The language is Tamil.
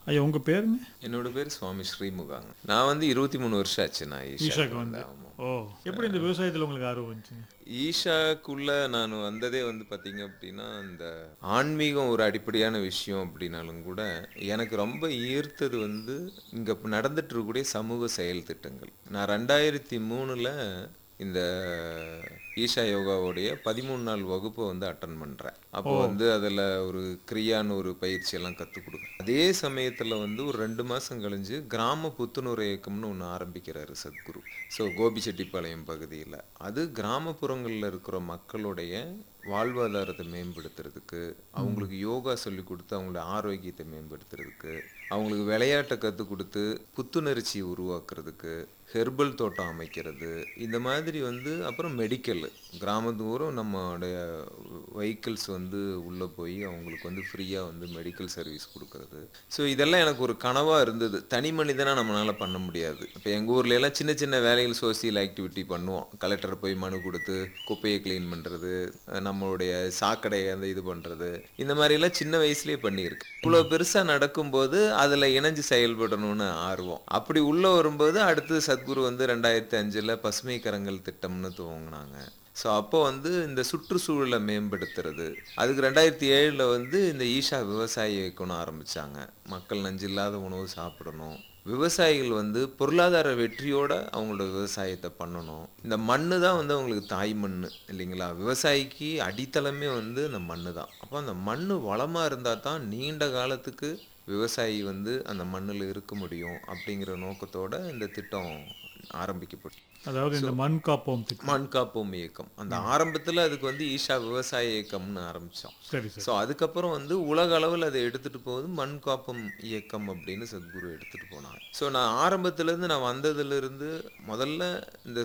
ஐயா உங்கள் பேருங்க என்னோட பேர் சுவாமி ஸ்ரீமுகாங்க நான் வந்து இருபத்தி மூணு வருஷம் ஆச்சு நான் ஈஷாக்கு ஈஷாக்கு வந்து வந்து ஆமாம் ஓ எப்படி இந்த விவசாயத்தில் உங்களுக்கு ஆர்வம் வந்துச்சுங்க ஈஷாக்குள்ள நான் வந்ததே வந்து பார்த்தீங்க அப்படின்னா இந்த ஆன்மீகம் ஒரு அடிப்படையான விஷயம் அப்படின்னாலும் கூட எனக்கு ரொம்ப ஈர்த்தது வந்து இங்கே நடந்துட்டு இருக்கக்கூடிய சமூக செயல் திட்டங்கள் நான் ரெண்டாயிரத்தி மூணில் இந்த ஈஷா யோகாவுடைய பதிமூணு நாள் வகுப்பை வந்து அட்டன் பண்ணுறேன் அப்போ வந்து அதில் ஒரு கிரியான்னு ஒரு பயிற்சி எல்லாம் கற்றுக் கொடுக்குறேன் அதே சமயத்தில் வந்து ஒரு ரெண்டு மாதம் கழிஞ்சு கிராம புத்துணர்வு இயக்கம்னு ஒன்று ஆரம்பிக்கிறாரு சத்குரு ஸோ கோபிச்செட்டிப்பாளையம் பகுதியில் அது கிராமப்புறங்களில் இருக்கிற மக்களுடைய வாழ்வாதாரத்தை மேம்படுத்துறதுக்கு அவங்களுக்கு யோகா சொல்லி கொடுத்து அவங்களோட ஆரோக்கியத்தை மேம்படுத்துறதுக்கு அவங்களுக்கு விளையாட்டை கற்றுக் கொடுத்து புத்துணர்ச்சியை உருவாக்குறதுக்கு ஹெர்பல் தோட்டம் அமைக்கிறது இந்த மாதிரி வந்து அப்புறம் மெடிக்கல் கிராமத்தூரம் நம்மளுடைய வெஹிக்கிள்ஸ் வந்து உள்ளே போய் அவங்களுக்கு வந்து ஃப்ரீயாக வந்து மெடிக்கல் சர்வீஸ் கொடுக்கறது ஸோ இதெல்லாம் எனக்கு ஒரு கனவாக இருந்தது தனி மனிதனாக நம்மளால் பண்ண முடியாது இப்போ எங்கள் ஊர்ல எல்லாம் சின்ன சின்ன வேலைகள் சோசியல் ஆக்டிவிட்டி பண்ணுவோம் கலெக்டர் போய் மனு கொடுத்து குப்பையை க்ளீன் பண்ணுறது நம்மளுடைய சாக்கடையை அந்த இது பண்ணுறது இந்த மாதிரிலாம் சின்ன வயசுலேயே பண்ணியிருக்கு இவ்வளோ பெருசாக நடக்கும்போது அதில் இணைஞ்சு செயல்படணும்னு ஆர்வம் அப்படி உள்ளே வரும்போது அடுத்து சத்குரு வந்து ரெண்டாயிரத்தி அஞ்சில் பசுமை கரங்கள் திட்டம்னு துவங்கினாங்க ஸோ அப்போ வந்து இந்த சுற்றுச்சூழலை மேம்படுத்துறது அதுக்கு ரெண்டாயிரத்தி ஏழில் வந்து இந்த ஈஷா விவசாய இயக்கம்னு ஆரம்பிச்சாங்க மக்கள் நஞ்சில்லாத உணவு சாப்பிடணும் விவசாயிகள் வந்து பொருளாதார வெற்றியோட அவங்களோட விவசாயத்தை பண்ணணும் இந்த மண்ணு தான் வந்து அவங்களுக்கு தாய் மண் இல்லைங்களா விவசாயிக்கு அடித்தளமே வந்து அந்த மண்ணு தான் அப்போ அந்த மண் வளமாக இருந்தால் தான் நீண்ட காலத்துக்கு விவசாயி வந்து அந்த மண்ணில் இருக்க முடியும் அப்படிங்கிற நோக்கத்தோட இந்த திட்டம் ஆரம்பிக்கப்பட்டு அதாவது இந்த மண் காப்போம் திட்டம் மண் காப்போம் இயக்கம் அந்த ஆரம்பத்தில் அதுக்கு வந்து ஈஷா விவசாய இயக்கம்னு ஆரம்பித்தோம் சரி சரி ஸோ அதுக்கப்புறம் வந்து உலக அளவில் அதை எடுத்துகிட்டு போகுது மண் காப்பம் இயக்கம் அப்படின்னு சத்குரு எடுத்துகிட்டு போனாங்க ஸோ நான் ஆரம்பத்துலேருந்து நான் வந்ததுலேருந்து முதல்ல இந்த